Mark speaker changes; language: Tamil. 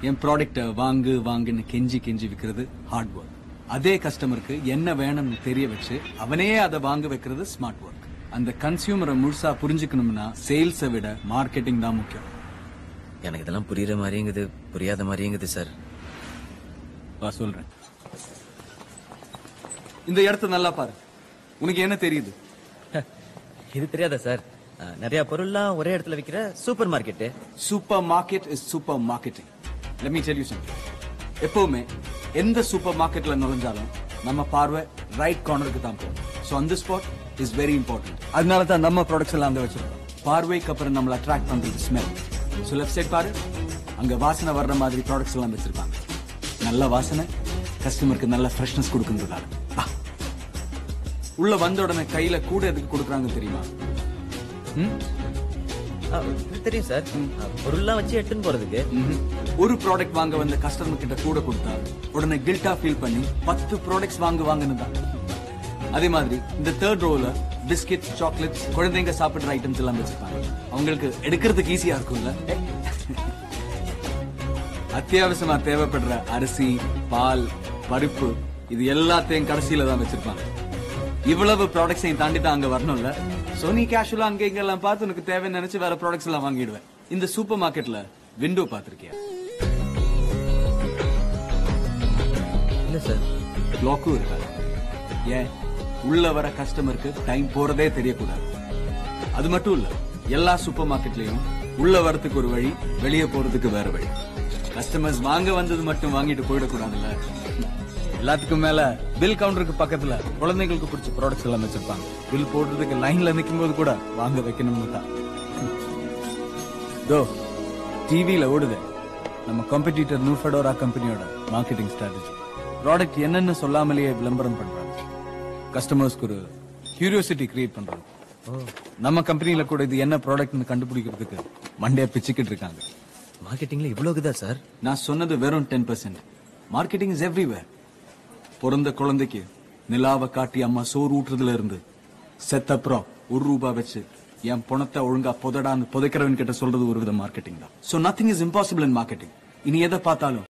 Speaker 1: என் ப்ராடக்ட வாங்கு வாங்குன்னு கெஞ்சி கெஞ்சி விக்கிறது ஹார்ட் ஒர்க் அதே கஸ்டமருக்கு என்ன வேணும்னு தெரிய வச்சு அவனே அதை வாங்க வைக்கிறது ஸ்மார்ட் ஒர்க் அந்த கன்சியூமரை முழுசா புரிஞ்சுக்கணும்னா சேல்ஸை விட மார்க்கெட்டிங் தான் முக்கியம்
Speaker 2: எனக்கு இதெல்லாம் புரியுற மாதிரியுங்குது புரியாத மாதிரியுங்குது சார்
Speaker 1: வா சொல்றேன் இந்த இடத்த நல்லா பாரு உனக்கு என்ன தெரியுது
Speaker 2: இது தெரியாதா சார் அஹ், நிறைய பொருள்லாம் ஒரே இடத்துல விக்கிற super market
Speaker 1: super market is super marketing let me tell you something எப்பவுமே எந்த சூப்பர் மார்க்கெட்ல நுழைஞ்சாலும் நம்ம பார்வை ரைட் கார்னருக்கு தான் போகும் ஸோ அந்த ஸ்பாட் இஸ் வெரி இம்பார்ட்டன்ட் அதனால தான் நம்ம ப்ராடக்ட்ஸ் எல்லாம் அங்க வச்சிருக்கோம் பார்வைக்கு அப்புறம் நம்மள அட்ராக்ட் பண்றது ஸ்மெல் ஸோ லெஃப்ட் சைட் பாரு அங்க வாசனை வர்ற மாதிரி ப்ராடக்ட்ஸ் எல்லாம் வச்சிருப்பாங்க நல்ல வாசனை கஸ்டமருக்கு நல்ல ஃப்ரெஷ்னஸ் கொடுக்குறதுக்காக ஆ. உள்ள வந்த உடனே கையில கூட எதுக்கு கொடுக்குறாங்க தெரியுமா ம்
Speaker 2: அஹ், இது தெரியும் சார் அஹ், பொருள்லாம் வச்சு எடுத்துன்னு போறதுக்கு
Speaker 1: ம்ஹும். ஒரு ப்ராடக்ட் வாங்க வந்த கஸ்டமர் கிட்ட கூட கொடுத்தா உடனே கில்ட்டா ஃபீல் பண்ணி பத்து ப்ராடக்ட்ஸ் வாங்க வாங்கன்னு தான் அதே மாதிரி இந்த தேர்ட் ரோல பிஸ்கெட் சாக்லேட்ஸ் குழந்தைங்க சாப்பிடுற ஐட்டம்ஸ் எல்லாம் வச்சிருப்பாங்க அவங்களுக்கு எடுக்கிறதுக்கு ஈஸியா இருக்கும்ல அத்தியாவசியமா தேவைப்படுற அரிசி பால் பருப்பு இது எல்லாத்தையும் கடைசியில தான் வச்சிருப்பாங்க இவ்வளவு ப்ராடக்ட்ஸையும் தாண்டி தான் அங்க வரணும்ல சோ நீ கேஷுவலா அங்க இங்க எல்லாம் பார்த்து உனக்கு தேவைன்னு நினைச்சு வேற ப்ராடக்ட்ஸ் எல்லாம் வாங்கிடுவேன் இந்த சூப்பர் மார்க்கெட்ல விண்டோ பாத்திருக்கியா
Speaker 2: இல்ல சார்
Speaker 1: லாக்கும் இருக்காது ஏன் உள்ள வர கஸ்டமருக்கு டைம் போறதே தெரியக்கூடாது அது மட்டும் இல்ல எல்லா சூப்பர் மார்க்கெட்லயும் உள்ள வரதுக்கு ஒரு வழி வெளியே போறதுக்கு வேற வழி கஸ்டமர்ஸ் வாங்க வந்தது மட்டும் வாங்கிட்டு போயிடக்கூடாதுல்ல எல்லாத்துக்கும் மேல பில் கவுண்டருக்கு பக்கத்துல குழந்தைங்களுக்கு பிடிச்ச ப்ராடக்ட்ஸ் எல்லாம் வச்சிருப்பாங்க பில் போடுறதுக்கு லைன்ல நிக்கும் போது கூட வாங்க வைக்கணும்னு தான் தோ டிவில ஓடுது நம்ம காம்படிட்டர் நூஃபடோரா கம்பெனியோட மார்க்கெட்டிங் ஸ்ட்ராட்டஜி ப்ராடக்ட் என்னன்னு சொல்லாமலேயே விளம்பரம் பண்றாங்க கஸ்டமர்ஸ்க்கு ஒரு கியூரியோசிட்டி கிரியேட் பண்றாங்க நம்ம கம்பெனில கூட இது என்ன ப்ராடக்ட்னு கண்டுபிடிக்கிறதுக்கு மண்டையா பிச்சுக்கிட்டு இருக்காங்க
Speaker 2: மார்க்கெட்டிங்ல இவ்வளவு இருக்குதா சார்
Speaker 1: நான் சொன்னது வெறும் ten percent marketing is everywhere பிறந்த குழந்தைக்கு நிலாவை காட்டி அம்மா சோறு ஊட்டுறதுல இருந்து செத்தப்புறம் ஒரு ரூபாய் வச்சு என் பணத்தை ஒழுங்கா புதடான்னு புதைக்கிறவன் கிட்ட சொல்றது ஒரு வித மார்க்கெட்டிங் தான் so nothing is impossible in marketing இனி எதை பார்த்தாலும்